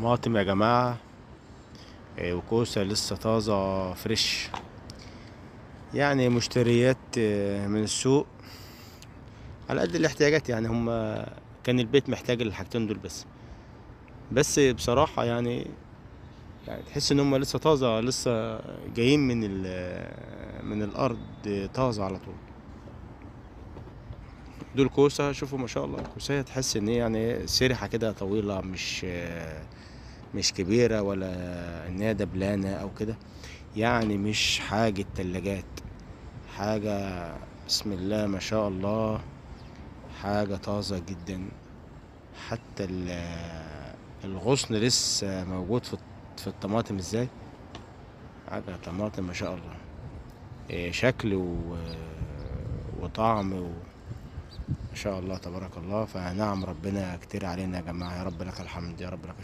طماطم يا جماعة آه، وكوسة لسه طازة فريش يعني مشتريات آه، من السوق على قد الاحتياجات يعني هم كان البيت محتاج الحاجتين دول بس بس بصراحة يعني يعني تحس ان هم لسه طازة لسه جايين من ال- من الارض طازة على طول دول كوسة شوفوا ما شاء الله الكوسية تحس ان هي يعني سرحة كده طويلة مش مش كبيرة ولا ان هي دبلانة او كده يعني مش حاجة تلاجات حاجة بسم الله ما شاء الله حاجة طازة جدا حتى ال- الغصن لسه موجود في في الطماطم ازاي حاجة طماطم ما شاء الله إيه شكل و... وطعم و... ما شاء الله تبارك الله فنعم ربنا كتير علينا يا جماعة يا رب لك الحمد يا رب لك